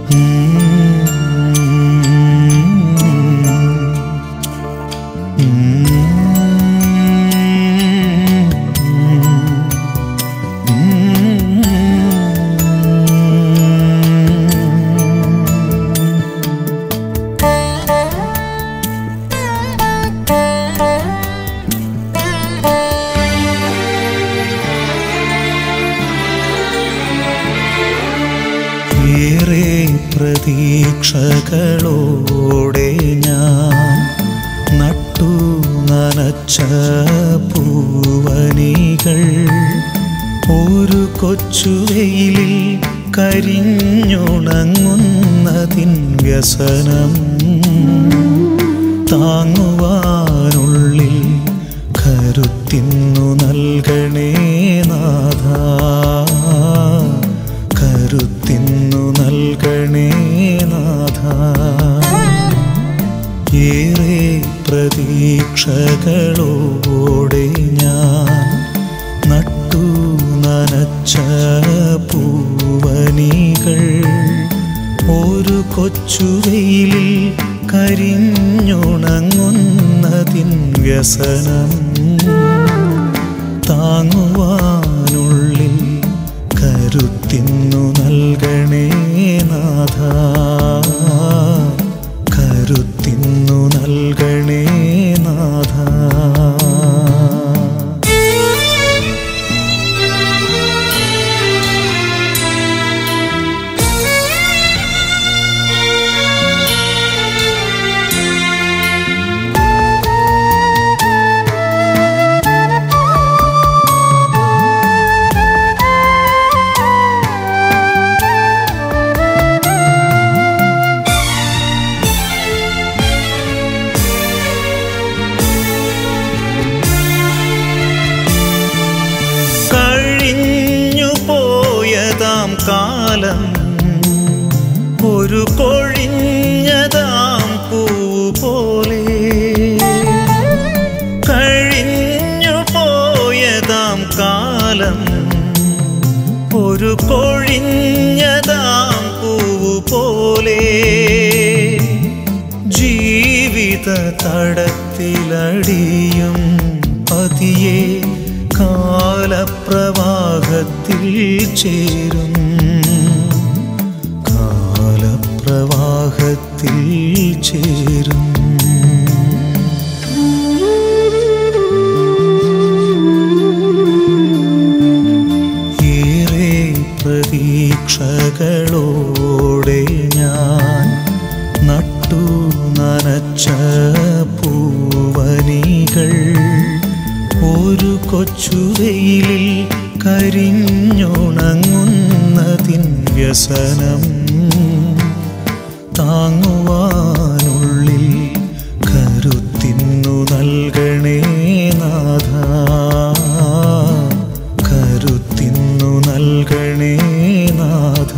ഏറെ പ്രതീക്ഷകളോടെ ഞാൻ നട്ടു നനച്ച പൂവനികൾ ഒരു കൊച്ചുവെയിലിൽ കരിഞ്ഞുണങ്ങുന്നതിൻ വ്യസനം താങ്ങുവാനുള്ളിൽ കരുത്തിന്നു നൽകണേ നാഥ കരുത്തിന്നു നൽകണേ നാഥ ഏറെ പ്രതീക്ഷകളോടെ ഞാൻ നട്ടു നനച്ച പൂവനികൾ ഒരു കൊച്ചുവെയിലിൽ കരിഞ്ഞുണങ്ങുന്നതിൻ വ്യസനം താങ്ങുവാനുള്ളിൽ കരുത്തിന്നു നൽകണേ നാഥ കരുത്തിന്നു നൽകണേ നാഥ കഴിഞ്ഞു പോയതാം കാലം ഒരു കൊഴിഞ്ഞതാം പൂ പോലെ കഴിഞ്ഞു പോയതാം കാലം ഒരു കൊഴിഞ്ഞതാം പൂ പോലെ ജീവിത തടത്തിലടിയും പതിയെ കാലപ്രവാഹത്തിൽ ചേരും കാലപ്രവാഹത്തിൽ ചേരും ഏറെ പ്രതീക്ഷകളോടെ ഞാൻ നട്ടു നനച്ച പൂവനികൾ ഒരു കൊച്ചുവെയിലിൽ കരിഞ്ഞുണങ്ങുന്നതിൻ വ്യസനം താങ്ങുവാനുള്ളിൽ കരുത്തിന്നു നൽകണേ നാഥ കരുത്തിന്നു നൽകണേ നാഥ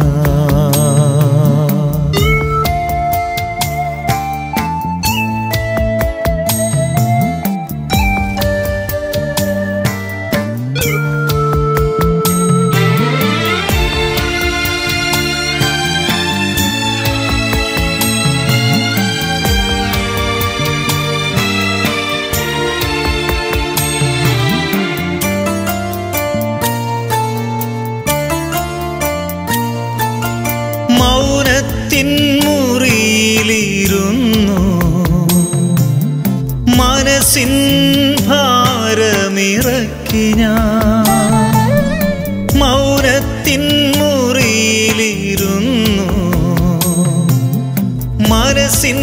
മൗനത്തിൻ മുറിയിലിരുന്നു മനസ്സിൻ ഭാരമിറക്കി ഞാൻ മൗനത്തിൻ മുറിയിലിരുന്നു മനസ്സിൻ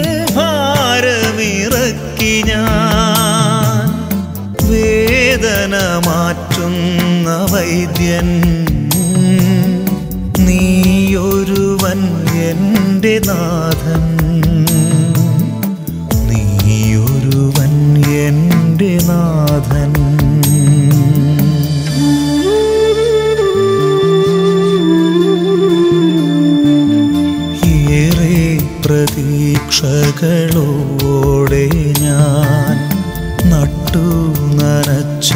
ഭാരമിറക്കി ഞാൻ വേദന മാറ്റുന്ന വൈദ്യൻ നീയൊരുവൻ എൻ്റെ നാഥൻ നീയൊരുവൻ എൻ്റെ നാഥൻ ഏറെ പ്രതീക്ഷകളോടെ ഞാൻ നട്ടു നനച്ച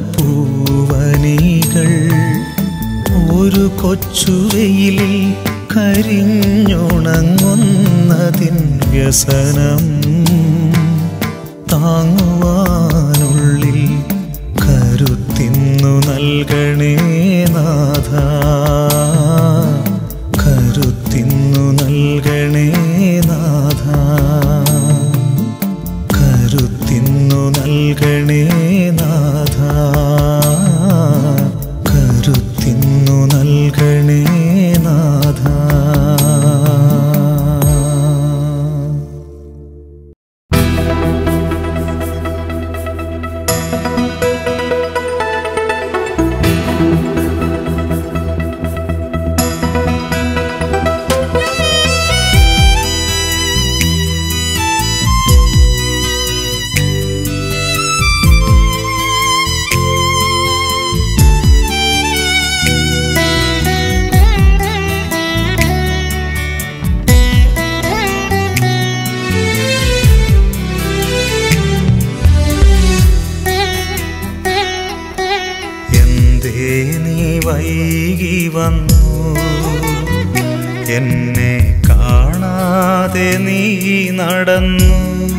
പൂവനികൾ ഒരു കൊച്ചുവെയിലിൽ ക കരിഞ്ഞുണങ്ങുന്നതിൻ വ്യസനം താങ്ങുവാനുള്ളിൽ കരുത്തിന്നു നൽകണേ നാഥ കരുത്തിന്നു നൽകണേ നാഥ കരുത്തിന്നു നൽകണേ നാഥ കരുത്തിന്നു നൽകണേ നാഥ എന്തേ നീ വൈകി വന്നു എന്നെ കാണാതെ നീ നടന്നു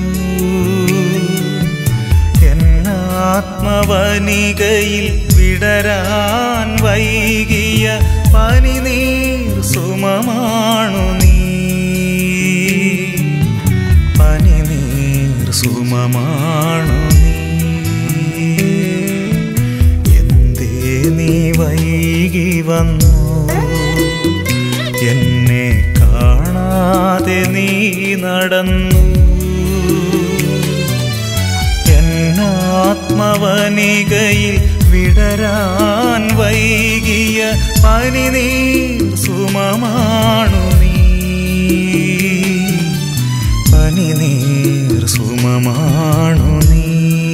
എന്നാത്മവനികയിൽ വിടരാൻ വൈകിയ പനിനീർ സുമമാണു നീ പനിനീർ സുമമാണു നീ എന്തേ നീ വൈകി വന്നു എന്നെ കാണാതെ നീ നടന്നു എന്നാത്മവനികയിൽ വിടരാൻ വൈകിയ പനിനീർ സുമമാണു നീ പനിനീർ സുമമാണു നീ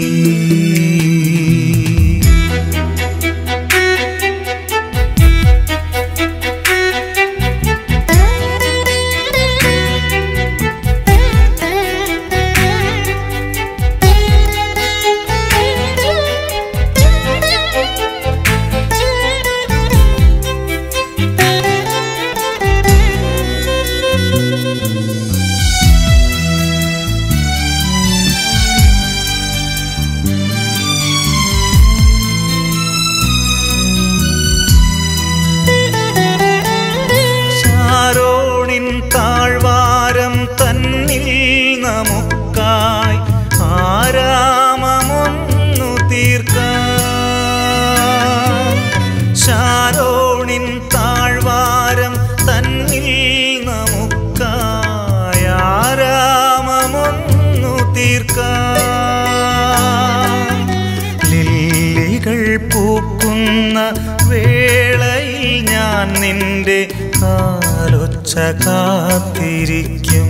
ശാരോണിൻ താഴ്വാരം തന്നിൽ നമുക്കായി ആരാമമൊന്നു തീർക്കാം ശാരോണിൻ താഴ്വാരം തന്നിൽ നമുക്കായി ആരാമമൊന്നു തീർക്കാം ലില്ലികൾ പൂക്കുന്ന വേളയിൽ ഞാൻ നിന്റെ കാലൊച്ച കാത്തിരിക്കും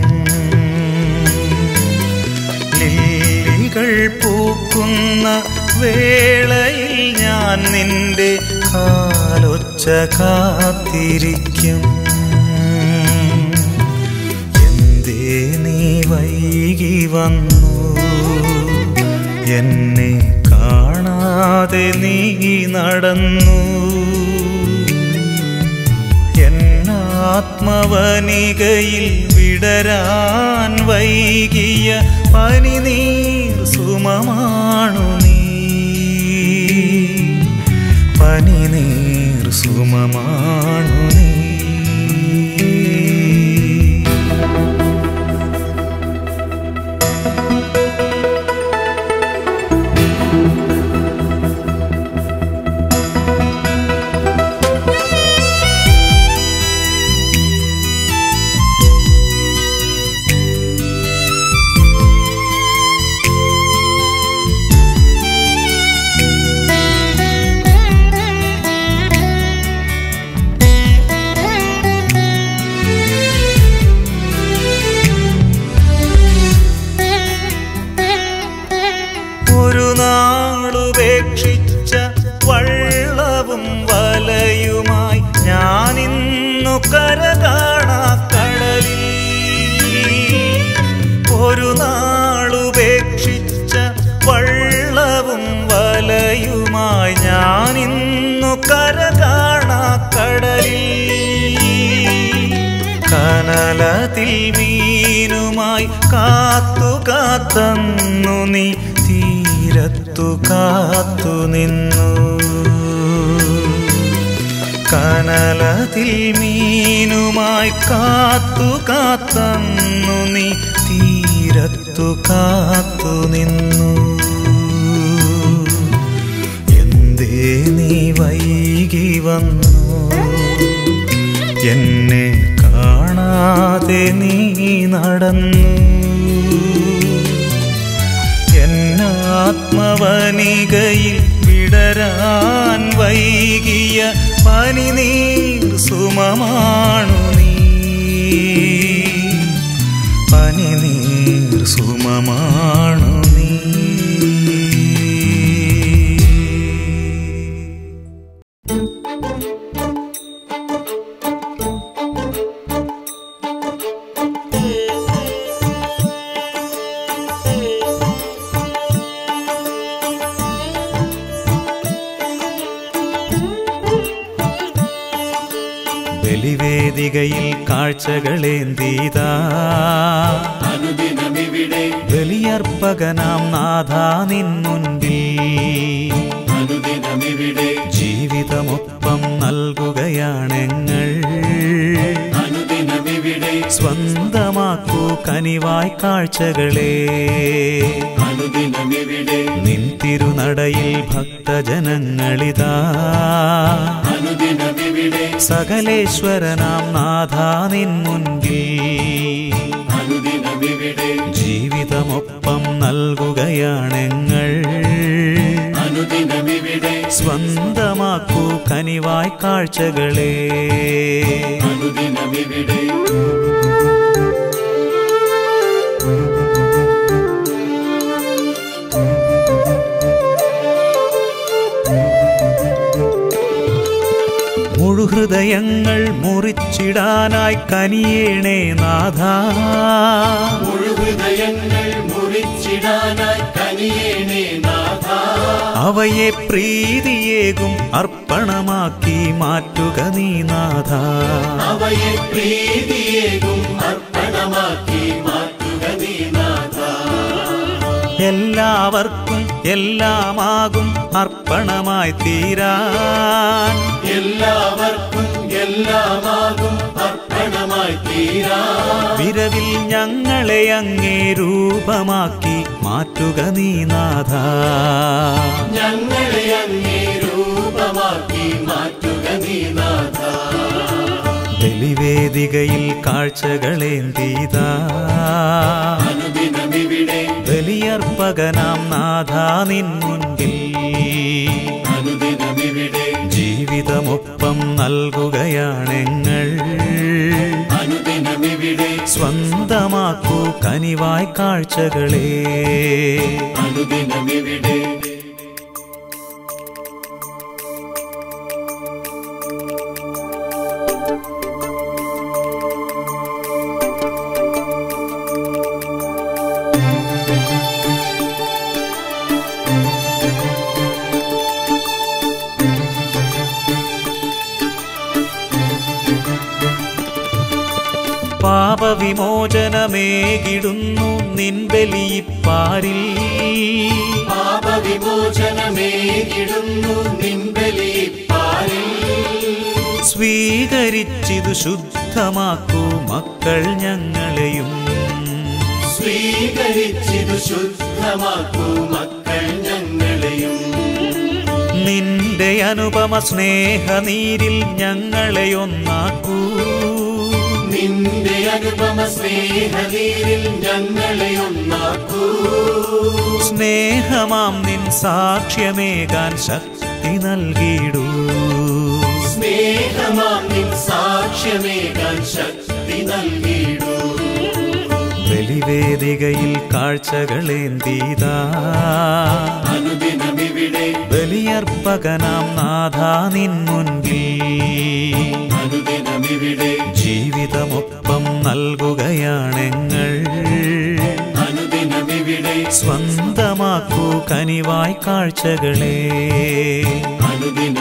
ലില്ലികൾ പൂക്കുന്ന വേളയിൽ ഞാൻ നിന്റെ കാലൊച്ച കാത്തിരിക്കും എന്തേ നീ വൈകി വന്നു എന്നെ കാണാതെ നീ നടന്നു എന്നാത്മവനികയിൽ വിടരാൻ വൈകിയ പനിനീർ സുമമാണു നീ പനിനീർ സുമമാണു നീ Thank you. കനലതിൽ മീനുമായി കാത്തു കാത്തന്നു നീ തീരത്തു കാത്തു നിന്നു കനലതിൽ മീനുമായി കാത്തു കാത്തന്നു നീ തീരത്തു കാത്തു നിന്നു എന്തേ നീ വൈകി വന്നു എന്നെ കാണാതെ നീ നടന്നു എന്നാത്മവനികയിൽ വിടരാൻ വൈകിയ പനിനീർ സുമമാണു നീ പനിനീർ സുമമാണു നീ ബലിവേദികയിൽ കാഴ്ചകളേന്തീതാ അനുദിനമിവിടെ ബലിയർപ്പകനാം നാഥ നിൻ മുൻപിൽ അനുദിനമിവിടെ ജീവിതമൊപ്പം നൽകുകയാണെങ്ങൾ അനുദിനമിവിടെ സ്വന്തമാക്കൂ കനിവായി കാഴ്ചകളെ അനുദിനമിവിടെ നിൻ തിരുനടയിൽ ഭക്തജനങ്ങളിതാ അനുദിനമിവിടെ സകലേശ്വരനാം നാഥ നിൻ മുൻപിൽ അനുദിനമിവിടെ ജീവിതമൊപ്പം നൽകുകയാണെങ്ങൾ അനുദിനമിവിടെ സ്വന്തമാക്കൂ കനിവായി കാഴ്ചകളെ അനുദിനമിവിടെ മുഴുഹൃദയങ്ങൾ മുറിച്ചിടാനായി കനിയേണേ നാഥ മുഴുഹൃദയങ്ങൾ മുറിച്ചിടാനായി കനിയേണേ നാഥ അവയെ പ്രീതിയേകും അർപ്പണമാക്കി മാറ്റുക നീ നാഥ അവയെ പ്രീതിയേകും അർപ്പണമാക്കി മാറ്റുക നീ നാഥ എല്ലാവർക്കും എല്ലാമാകും അർപ്പണമായി തീരാൻ എല്ലാവർക്കും എല്ലാമാകും അർപ്പണമായി തീരാ വിരവിൽ ഞങ്ങളെ അങ്ങേ രൂപമാക്കി മാറ്റുക നീ നാഥ ഞങ്ങളെ അങ്ങേ രൂപമാക്കി മാറ്റുക നീ നാഥ ബലിവേദികയിൽ കാഴ്ചകളേന്തീതാ അനുദിനമിവിടെ ബലിയർപ്പകനാം നാഥ നിൻ മുൻപിൽ അനുദിനമിവിടെ ജീവിതമൊപ്പം നൽകുകയാണെങ്ങൾ അനുദിനമിവിടെ സ്വന്തമാക്കൂ കനിവായി കാഴ്ചകളെ അനുദിനമിവിടെ പാപവിമോചനമേകിടുന്നു നിൻ ബലിയിപ്പാരിൽ പാപവിമോചനമേകിടുന്നു നിൻബലിപ്പാരിൽ സ്വീകരിച്ചിതു ശുദ്ധമാക്കൂ മക്കൾ ഞങ്ങളെയും സ്വീകരിച്ചിതു ശുദ്ധമാക്കൂ മക്കൾ ഞങ്ങളെയും നിന്റെ അനുപമ സ്നേഹനീരിൽ ഞങ്ങളെ ഒന്നാക്കൂ നിന്റെ അനുപമ സ്നേഹനീരിൽ ഞങ്ങളെ ഒന്നാക്കൂ സ്നേഹമാം നിൻ സാക്ഷ്യമേകാൻ ശക്തി നൽകിയിടൂ സ്നേഹമാം നിൻ സാക്ഷ്യമേകാൻ ശക്തി നൽകിയിടൂ ബലിവേദികയിൽ കാഴ്ചകളേന്തീതാ അനുദിനമിവിടെ ബലിയർപ്പകനാം നാഥ നിൻ മുൻപിൽ അനുദിനമിവിടെ ജീവിതമൊപ്പം നൽകുകയാണെങ്ങൾ അനുദിനമിവിടെ സ്വന്തമാക്കൂ കനിവായി കാഴ്ചകളെ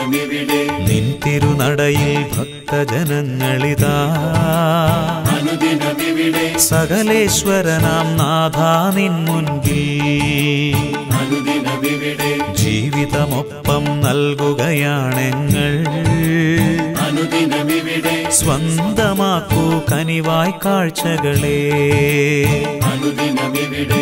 അനുദിനമിവിടെ നിൻ തിരുനടയിൽ ഭക്തജനങ്ങളിതാ അനുദിന സകലേശ്വരനാം നാഥ നിൻ മുൻപിൽ അനുദിനമിവിടെ ജീവിതമൊപ്പം നൽകുകയാണെങ്ങൾ അനുദിനമിവിടെ സ്വന്തമാക്കൂ കനിവായി കാഴ്ചകളെ അനുദിനമിവിടെ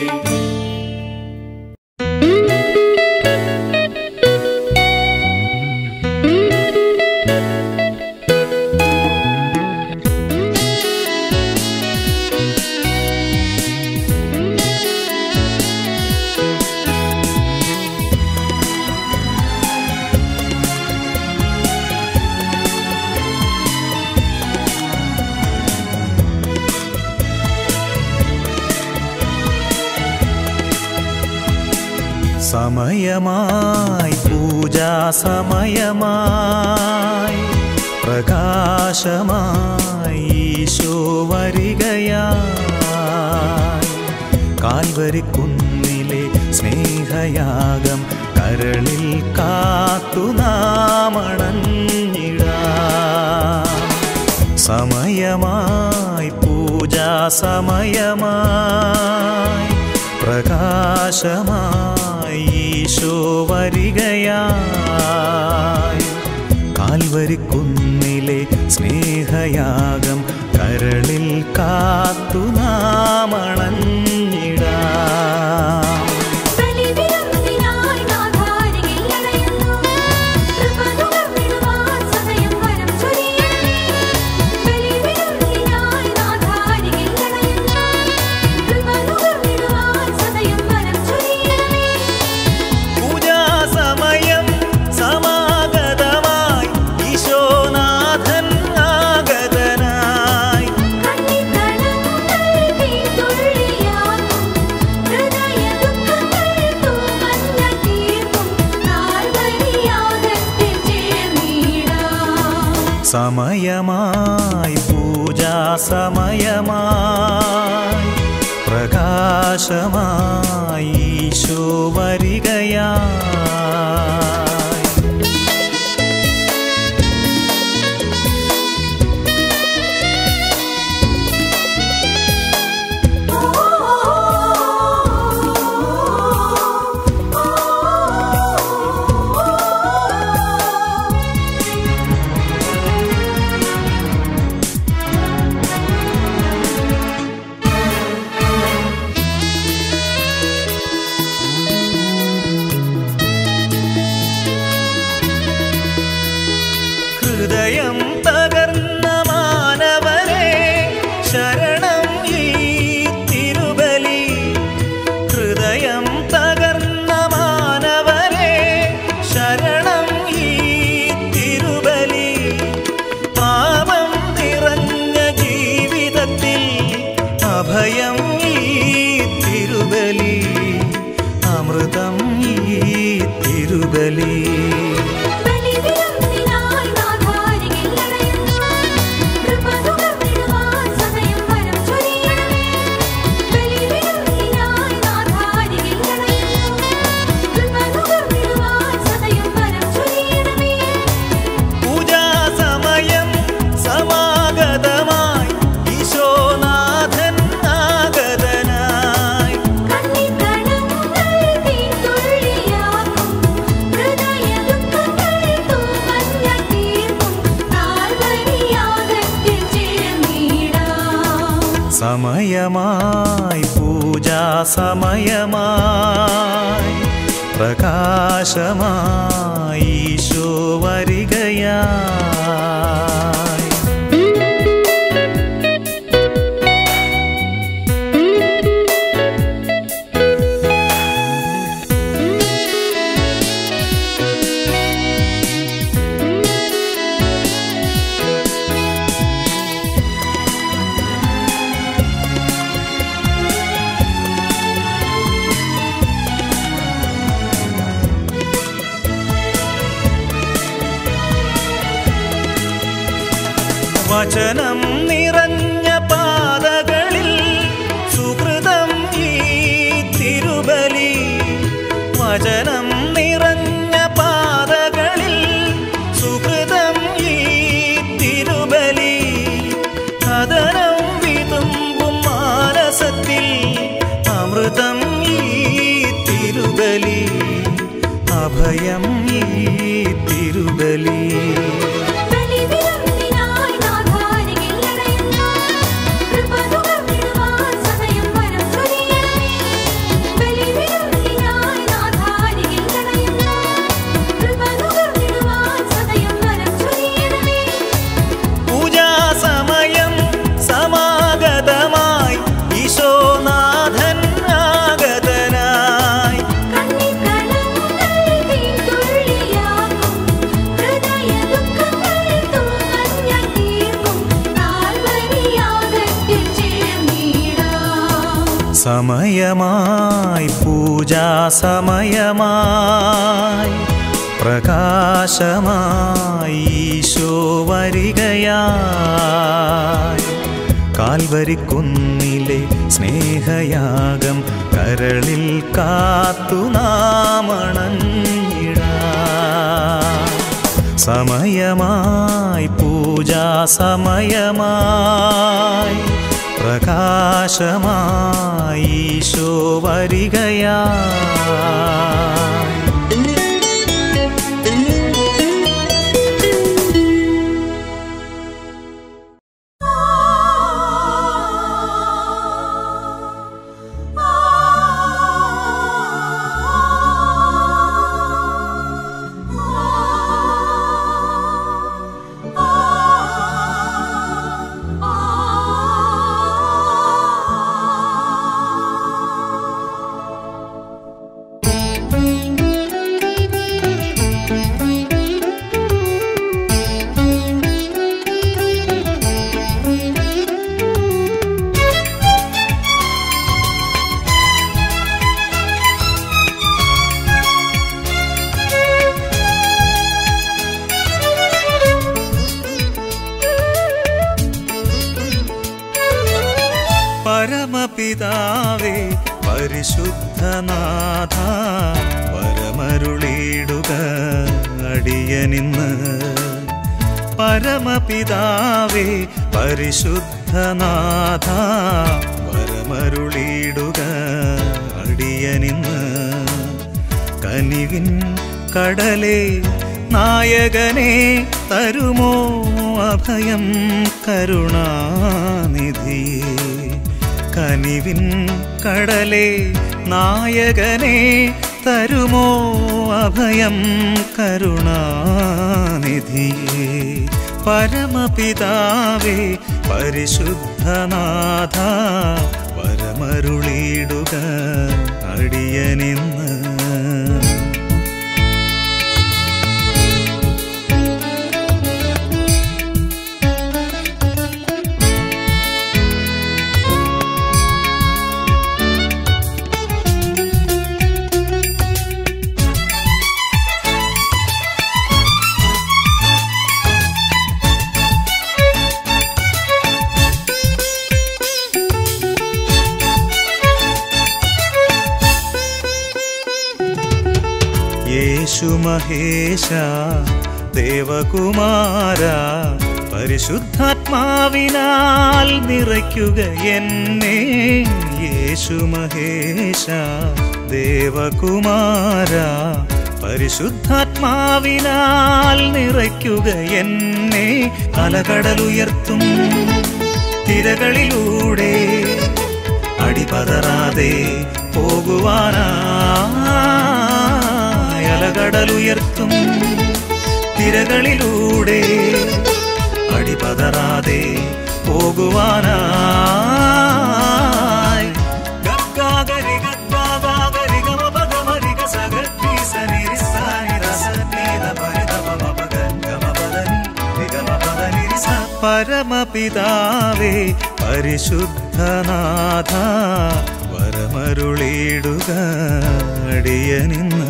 സമയമായി പൂജാ സമയമായി പ്രകാശമായി ഈശോ വരികയായി കാൽവരിക്കുന്നിലെ സ്നേഹയാഗം കരളിൽ കാത്തു നാമണഞ്ഞിടാം സമയമായി പൂജാ സമയമായി പ്രകാശമായി ഈശോ വരികയായി കാൽവരിക്കുന്നിലെ സ്നേഹയാഗം കരളിൽ കാത്തു നാമണഞ്ഞിടാം ബലിവിരുന്നിനായി നാഥാരികിൽ അണയുന്നു. കൃപ നുകർന്നിടുവാൻ സദയം വരം ചൊരിയണമേ. ബലിവിരുന്നിനായി നാഥാരികിൽ അണയുന്നു. കൃപ നുകർന്നിടുവാൻ സദയം വരം ചൊരിയണമേ. പൂജാസമയം സമാഗതമായി ഈശോനാഥൻ ആഗതനായി കണ്ണിക്കടങ്ങൾ തീതുള്ളിയാക്കും. ഹൃദയദുഃഖങ്ങൾ തൂമഞ്ഞ തീർക്കും. കാൽവരിയാഗത്തിൽ ചേർന്നിടാം. സമയമായി പൂജാ സമയമായി പ്രകാശമായി ഈശോ വരികയായി ഹൃദയം തകർന്ന മാനവരെ ശരണം ഈ തിരുബലി ഹൃദയം തകർന്ന മാനവരെ ശരണം ഈ തിരുബലി പാപം നിറഞ്ഞ ജീവിതത്തിൽ അഭയം ഈ തിരുബലി അമൃതം ഈ തിരുബലി ബലിവിരുന്നിനായി നാഥാരികിൽ അണയുന്നു. കൃപ നുകർന്നിടുവാൻ സദയം വരം ചൊരിയണമേ. ബലിവിരുന്നിനായി നാഥാരികിൽ അണയുന്നു. കൃപ നുകർന്നിടുവാൻ സദയം വരം ചൊരിയണമേ. പൂജാസമയം സമാഗതമായി ഈശോനാഥൻ ആഗതനായി കണ്ണിക്കടങ്ങൾ തീതുള്ളിയാക്കും. ഹൃദയദുഃഖങ്ങൾ തൂമഞ്ഞ തീർക്കും. കാൽവരിയാഗത്തിൽ ചേർന്നിടാം. സമയമായി പൂജാ സമയമായി പ്രകാശമായി ഈശോ വരികയായി വചനം നിറഞ്ഞ പാതകളിൽ സുഹൃതം ഈ തിരുബലി വചനം നിറഞ്ഞ പാതകളിൽ സുഹൃതം ഈ തിരുബലി കഥനം വിതുമ്പും ആ ഹൃദയം ഈ തിരുബലി ബലിവിരുന്നിനായി നാഥാരികിൽ അണയുന്നു. കൃപ നുകർന്നിടുവാൻ സദയം വരം ചൊരിയണമേ. ബലിവിരുന്നിനായി നാഥാരികിൽ അണയുന്നു. കൃപ നുകർന്നിടുവാൻ സദയം വരം ചൊരിയണമേ. പൂജാസമയം സമാഗതമായി ഈശോനാഥൻ ആഗതനായി കണ്ണിക്കടങ്ങൾ തീതുള്ളിയാക്കും. ഹൃദയദുഃഖങ്ങൾ തൂമഞ്ഞൾ തീർക്കും. കാൽവരിയാഗത്തിൽ ചേർന്നിടാം. സമയമായി പൂജാസമയമായി പ്രകാശമായി ഈശോ വരികയായി കാൽവരിക്കുന്നിലെ സ്നേഹയാഗം കരളിൽ കാത്തു നാമണഞ്ഞിടാം സമയമായി പൂജാസമയമായി പ്രകാശമായി ഈശോ വരികയായി പരമപിതാവേ പരിശുദ്ധനാഥ പരമരുളിയിടുക അടിയനിന്ന് പരമപിതാവേ പരിശുദ്ധനാഥ പരമരുളിയിടുക അടിയനിന്ന് കനിവിൻ കടലേ നായകനെ തരുമോ അഭയം കരുണാനിധിയേ കനിവിൻ കടലേ നായകനെ തരുമോ അഭയം കരുണാനിധിയേ പരമപിതാവേ പരിശുദ്ധനാഥ പരമരുളിയിടുക അടിയനിന്ന് യേശു മഹേശ ദേവകുമാര പരിശുദ്ധാത്മാവിനാൽ നിറയ്ക്കുക എന്നെ യേശു മഹേശ ദേവകുമാര പരിശുദ്ധാത്മാവിനാൽ നിറയ്ക്കുക എന്നെ അലകടലുയർത്തും തിരകളിലൂടെ അടിപതറാതെ പോകുവാനായി അലകടലുയർത്തും തിരകളിലൂടെ അടിപതറാതെ പോകുവാനായി ഗഗ്ഗാഗരി ഗഗ്ഗാഗാഗരി ഗമപഗമരി ഗസഗത്തി സനിരി സാനി രസനീത പരിതമമപഗ ഗമപദനി നിഗമപദനി സ. പരമപിതാവേ പരിശുദ്ധനാഥ വരമരുളിയിടുക അടിയനിന്ന്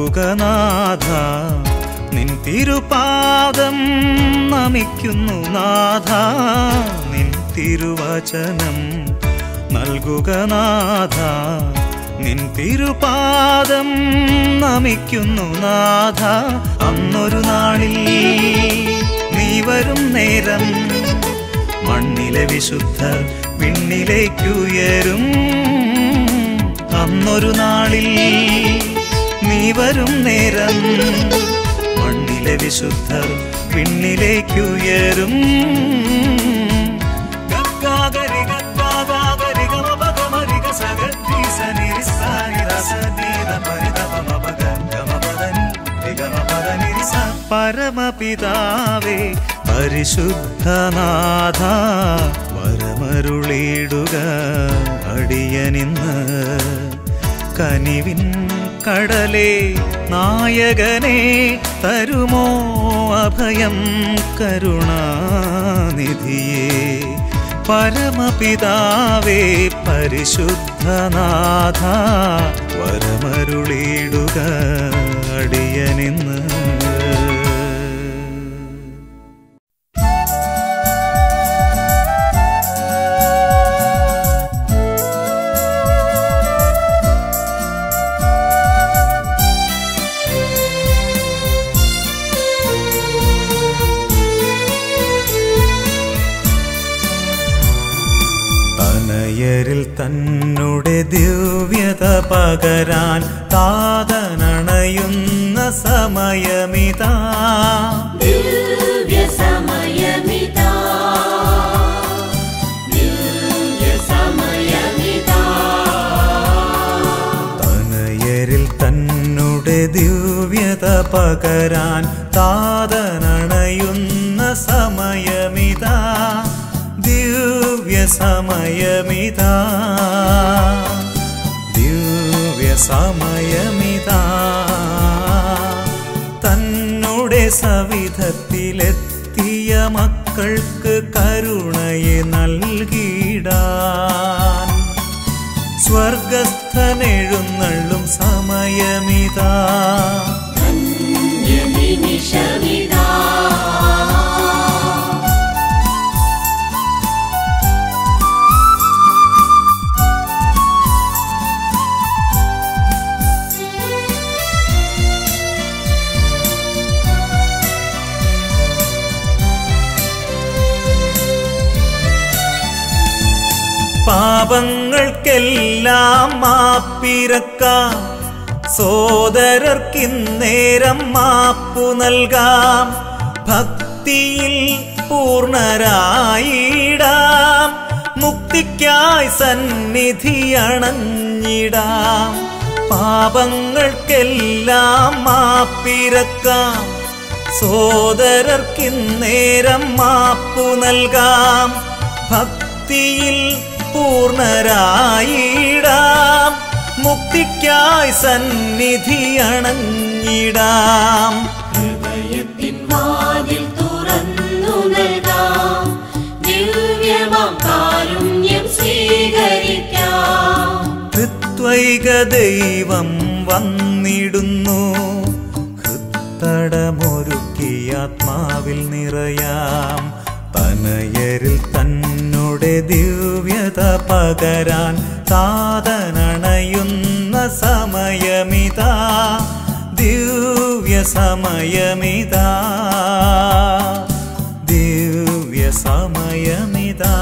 നൽകുക നാഥ നിൻ തിരുപാദം നമിക്കുന്നു നാഥ നിൻ തിരുവചനം നൽകുക നാഥ നിൻ തിരുപാദം നമിക്കുന്നു നാഥ അന്നൊരു നാളിൽ നീ വരും നേരം മണ്ണിലെ വിശുദ്ധ വിണ്ണിലേക്കുയരും അന്നൊരു നാളിൽ നീ വരും നേരം മണ്ണിലെ വിശുദ്ധർ വിണ്ണിലേക്കുയരും ഗഗ്ഗാഗരി ഗഗ്ഗാഗാഗരി ഗമപഗമരി ഗസഗത്തി സനിരി സാനി രസനീത പരിതപമപഗ ഗമപദനി രിഗമപദനി റിസ. പരമപിതാവേ പരിശുദ്ധനാഥ വരമരുളിയിടുക അടിയനിന്ന് കനിവിൻ കടലേ നായകനെ തരുമോ അഭയം കരുണാനിധിയേ പരമപിതാവേ പരിശുദ്ധനാഥ വരമരുളിയിടുക അടിയനിന്ന് തനയരിൽ തന്നുടെ ദിവ്യത പകരാൻ താതനണയുന്ന സമയമിതാ ദിവ്യസമയമിതാ ദിവ്യസമയമിതാ തനയരിൽ തന്നുടെ ദിവ്യത പകരാൻ താതനണയുന്ന സമയമിതാ ദിവ്യ സമയമിതാ ദിവ്യ സമയമിതാ തന്നുടെ സവിധത്തിലെത്തിയ മക്കൾക്ക് കരുണയെ നൽകിടാൻ സ്വർഗസ്ഥനെഴുന്നള്ളും സമയമിതാ നിമിഷമിതാ പാപങ്ങൾക്കെല്ലാം മാപ്പിരക്കാം സോദരർക്കിന്നേരം മാപ്പു നൽകാം ഭക്തിയിൽ പൂർണരായിടാം മുക്തിക്കായി സന്നിധി അണഞ്ഞിടാം പാപങ്ങൾക്കെല്ലാം മാപ്പിരക്കാം സോദരർക്കിന്നേരം മാപ്പു നൽകാം ഭക്തിയിൽ പൂർണരായിടാം മുക്തിക്കായി സന്നിധി അണഞ്ഞിടാം ഹൃദയത്തിൻ വാതിൽ തുറന്നു നൽകാം ദിവ്യമാം കാരുണ്യം സ്വീകരിക്കാം ത്രിത്വൈക ദൈവം വന്നിടുന്നു ഹൃത്തടമൊരുക്കി ആത്മാവിൽ നിറയാം തനയരിൽ തന്നുടെ ദിവ്യത പകരാൻ താതനണയുന്ന സമയമിതാ ദിവ്യ സമയമിതാ ദിവ്യ സമയമിതാ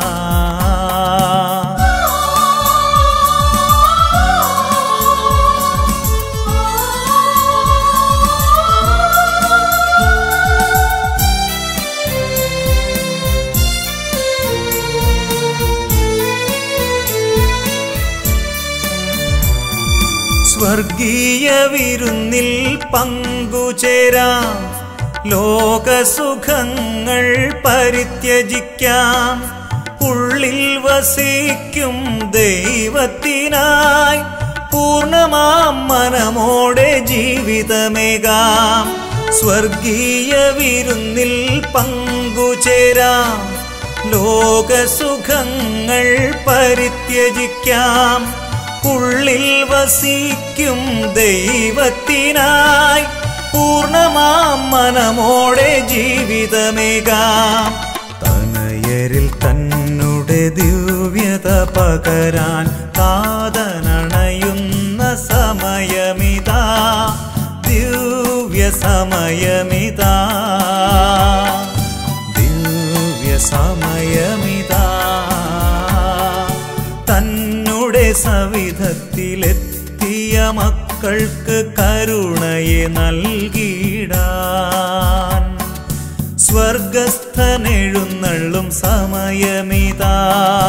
സ്വർഗീയ വിരുന്നിൽ പങ്കുചേരാം ലോകസുഖങ്ങൾ പരിത്യജിക്കാം ഉള്ളിൽ വസിക്കും ദൈവത്തിനായി പൂർണ്ണമാം മനമോടെ ജീവിതമേകാം സ്വർഗീയ വിരുന്നിൽ പങ്കുചേരാം ലോകസുഖങ്ങൾ പരിത്യജിക്കാം ഉള്ളിൽ വസിക്കും ദൈവത്തിനായി പൂർണ്ണമാം മനമോടെ ജീവിതമേകാം തനയരിൽ തന്നുടെ ദിവ്യത പകരാൻ കാതനണയുന്ന സമയമിതാ ദിവ്യ സമയമിതാ ദിവ്യ സമയമിതാ തന്നുടെ സവിധത്തിലെത്തിയ മക്കൾക്ക് കരുണയെ നൽകിടാൻ സ്വർഗസ്ഥനെഴുന്നള്ളും സമയമിതാ